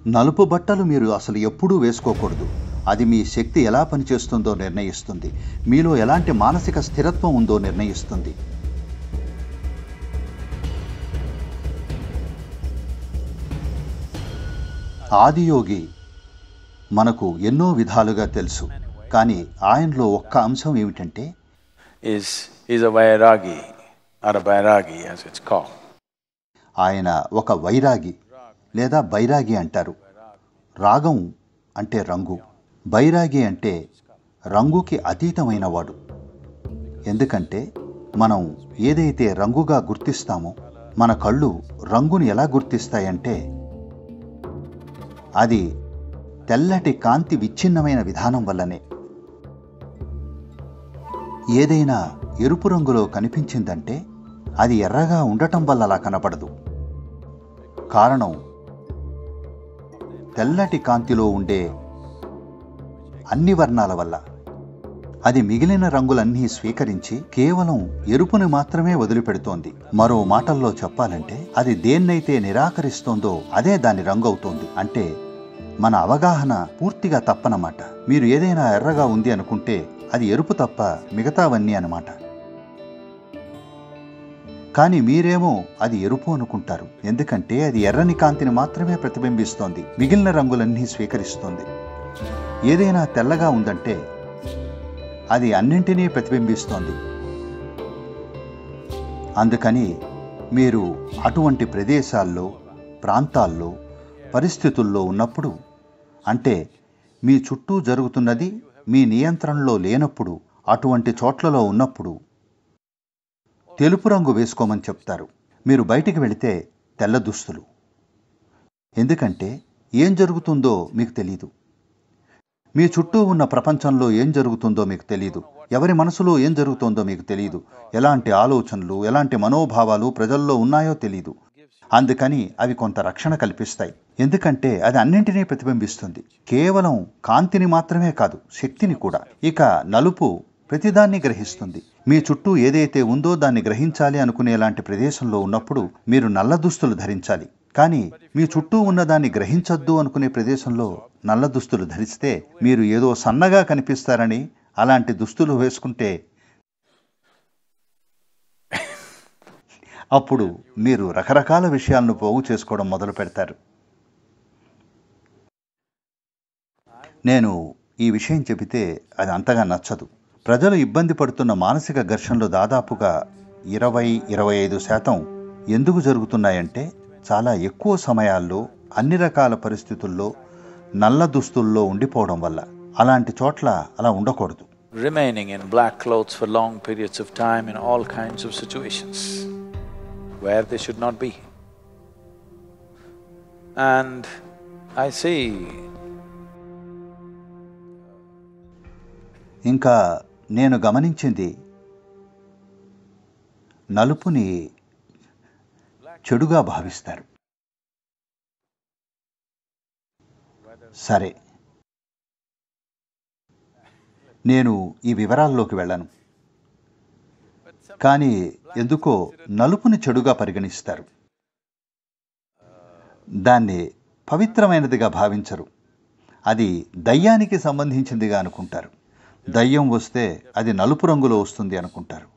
నలుపు బట్టలు మీరు అసలు ఎప్పుడూ వేసుకోకూడదు అది మీ శక్తి ఎలా పనిచేస్తుందో నిర్ణయిస్తుంది మీలో ఎలాంటి మానసిక స్థిరత్వం ఉందో నిర్ణయిస్తుంది ఆదియోగి మనకు ఎన్నో విధాలుగా తెలుసు కానీ ఆయనలో ఒక్క అంశం ఏమిటంటే is, is a Vairagi, or a Vairagi as it's called. ఆయన ఒక వైరాగి లేదా బైరాగి అంటారు రాగం అంటే రంగు బైరాగి అంటే రంగుకి అతీతమైన వాడు ఎందుకంటే మనం ఏదైతే రంగుగా గుర్తిస్తామో మన కళ్ళు రంగుని ఎలా గుర్తిస్తాయంటే అది తెల్లటి కాంతి విచ్ఛిన్నమైన విధానం వల్లనే ఏదైనా ఎరుపు రంగులో కనిపించిందంటే అది ఎర్రగా ఉండటం వల్ల అలా కనపడదు కారణం తెల్లటి కాంతిలో ఉండే అన్ని వర్ణాల వల్ల అది మిగిలిన రంగులన్నీ స్వీకరించి కేవలం ఎరుపుని మాత్రమే వదిలిపెడుతోంది మరో మాటల్లో చెప్పాలంటే అది దేన్నైతే నిరాకరిస్తోందో అదే దాని రంగు అవుతోంది అంటే మన అవగాహన పూర్తిగా తప్పనమాట మీరు ఏదైనా ఎర్రగా ఉంది అనుకుంటే అది ఎరుపు తప్ప మిగతావన్నీ అన్నమాట కానీ మీరేమో అది ఎరుపు అనుకుంటారు ఎందుకంటే అది ఎర్రని కాంతిని మాత్రమే ప్రతిబింబిస్తోంది మిగిలిన రంగులన్నీ స్వీకరిస్తోంది ఏదైనా తెల్లగా ఉందంటే అది అన్నింటినీ ప్రతిబింబిస్తోంది అందుకని మీరు అటువంటి ప్రదేశాల్లో ప్రాంతాల్లో పరిస్థితుల్లో ఉన్నప్పుడు అంటే మీ చుట్టూ జరుగుతున్నది మీ నియంత్రణలో లేనప్పుడు అటువంటి చోట్లలో ఉన్నప్పుడు తెలుపు రంగు వేసుకోమని చెప్తారు మీరు బయటికి వెళితే తెల్ల దుస్తులు ఎందుకంటే ఏం జరుగుతుందో మీకు తెలీదు మీ చుట్టూ ఉన్న ప్రపంచంలో ఏం జరుగుతుందో మీకు తెలియదు ఎవరి మనసులో ఏం జరుగుతుందో మీకు తెలియదు ఎలాంటి ఆలోచనలు ఎలాంటి మనోభావాలు ప్రజల్లో ఉన్నాయో తెలియదు అందుకని అవి కొంత రక్షణ కల్పిస్తాయి ఎందుకంటే అది అన్నింటినీ ప్రతిబింబిస్తుంది కేవలం కాంతిని మాత్రమే కాదు శక్తిని కూడా ఇక నలుపు ప్రతిదాన్ని గ్రహిస్తుంది మీ చుట్టూ ఏదైతే ఉందో దాన్ని గ్రహించాలి అనుకునేలాంటి ప్రదేశంలో ఉన్నప్పుడు మీరు నల్ల దుస్తులు ధరించాలి కానీ మీ చుట్టూ ఉన్న దాన్ని గ్రహించొద్దు అనుకునే ప్రదేశంలో నల్ల దుస్తులు ధరిస్తే మీరు ఏదో సన్నగా కనిపిస్తారని అలాంటి దుస్తులు వేసుకుంటే అప్పుడు మీరు రకరకాల విషయాలను పోగు చేసుకోవడం మొదలు పెడతారు నేను ఈ విషయం చెబితే అది అంతగా నచ్చదు ప్రజలు ఇబ్బంది పడుతున్న మానసిక ఘర్షణలు దాదాపుగా ఇరవై ఇరవై ఐదు శాతం ఎందుకు జరుగుతున్నాయంటే చాలా ఎక్కువ సమయాల్లో అన్ని రకాల పరిస్థితుల్లో నల్ల దుస్తుల్లో ఉండిపోవడం వల్ల అలాంటి చోట్ల అలా ఉండకూడదు Remaining in black clothes for long periods of time in all kinds of situations where they should not be. And I see ఇంకా నేను గమనించింది నలుపుని చెడుగా భావిస్తారు సరే నేను ఈ వివరాల్లోకి వెళ్ళను కానీ ఎందుకో నలుపుని చెడుగా పరిగణిస్తారు దాన్ని పవిత్రమైనదిగా భావించరు అది దయ్యానికి సంబంధించిందిగా అనుకుంటారు దయ్యం వస్తే అది నలుపు రంగులో వస్తుంది అనుకుంటారు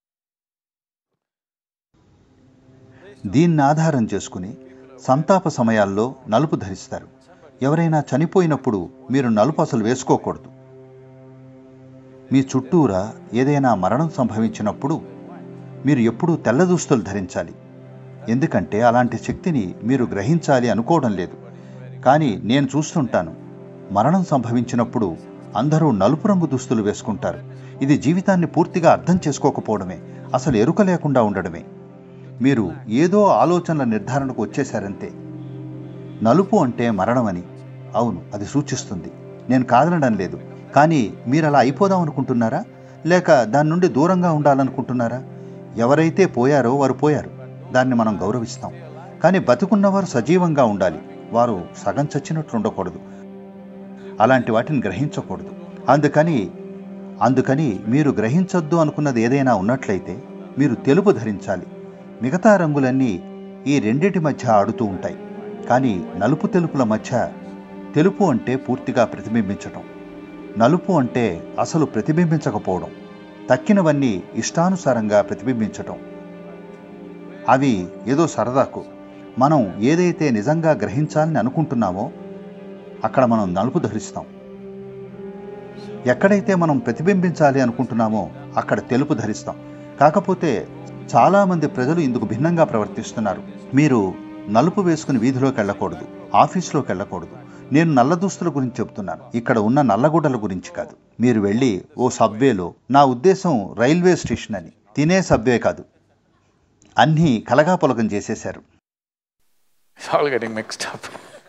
దీన్ని ఆధారం చేసుకుని సంతాప సమయాల్లో నలుపు ధరిస్తారు ఎవరైనా చనిపోయినప్పుడు మీరు నలుపు అసలు వేసుకోకూడదు మీ చుట్టూరా ఏదైనా మరణం సంభవించినప్పుడు మీరు ఎప్పుడూ తెల్ల దుస్తులు ధరించాలి ఎందుకంటే అలాంటి శక్తిని మీరు గ్రహించాలి అనుకోవడం లేదు కానీ నేను చూస్తుంటాను మరణం సంభవించినప్పుడు అందరూ నలుపు రంగు దుస్తులు వేసుకుంటారు ఇది జీవితాన్ని పూర్తిగా అర్థం చేసుకోకపోవడమే అసలు ఎరుక లేకుండా ఉండడమే మీరు ఏదో ఆలోచనల నిర్ధారణకు వచ్చేశారంతే నలుపు అంటే మరణమని అవును అది సూచిస్తుంది నేను కాదనడం లేదు కానీ మీరు అలా అయిపోదాం అనుకుంటున్నారా లేక దాని నుండి దూరంగా ఉండాలనుకుంటున్నారా ఎవరైతే పోయారో వారు పోయారు దాన్ని మనం గౌరవిస్తాం కానీ బతుకున్నవారు సజీవంగా ఉండాలి వారు సగం చచ్చినట్లు ఉండకూడదు అలాంటి వాటిని గ్రహించకూడదు అందుకని అందుకని మీరు గ్రహించొద్దు అనుకున్నది ఏదైనా ఉన్నట్లయితే మీరు తెలుపు ధరించాలి మిగతా రంగులన్నీ ఈ రెండిటి మధ్య ఆడుతూ ఉంటాయి కానీ నలుపు తెలుపుల మధ్య తెలుపు అంటే పూర్తిగా ప్రతిబింబించటం నలుపు అంటే అసలు ప్రతిబింబించకపోవడం తక్కినవన్నీ ఇష్టానుసారంగా ప్రతిబింబించటం అవి ఏదో సరదాకు మనం ఏదైతే నిజంగా గ్రహించాలని అనుకుంటున్నామో అక్కడ మనం నలుపు ధరిస్తాం ఎక్కడైతే మనం ప్రతిబింబించాలి అనుకుంటున్నామో అక్కడ తెలుపు ధరిస్తాం కాకపోతే చాలామంది ప్రజలు ఇందుకు భిన్నంగా ప్రవర్తిస్తున్నారు మీరు నలుపు వేసుకుని వీధిలోకి వెళ్ళకూడదు ఆఫీసులోకి వెళ్ళకూడదు నేను నల్ల దుస్తుల గురించి చెప్తున్నాను ఇక్కడ ఉన్న నల్లగుడ్డల గురించి కాదు మీరు వెళ్ళి ఓ సబ్వేలో నా ఉద్దేశం రైల్వే స్టేషన్ అని తినే సబ్వే కాదు అన్నీ కలగాపులగం చేసేశారు It's all getting mixed up.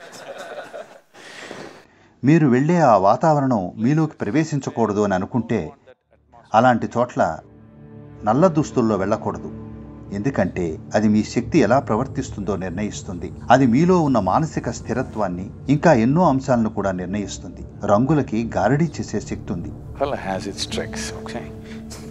మీరు వెళ్ళే ఆ వాతావరణం మీలోకి ప్రవేశించకూడదు అని అనుకుంటే అలాంటి చోట్ల నల్ల దుస్తుల్లో వెళ్ళకూడదు ఎందుకంటే అది మీ శక్తి ఎలా ప్రవర్తిస్తుందో నిర్ణయిస్తుంది అది మీలో ఉన్న మానసిక స్థిరత్వాన్ని ఇంకా ఎన్నో అంశాలను కూడా నిర్ణయిస్తుంది రంగులకి గారడీ చేసే శక్తి ఉంది Well, it has its tricks, okay?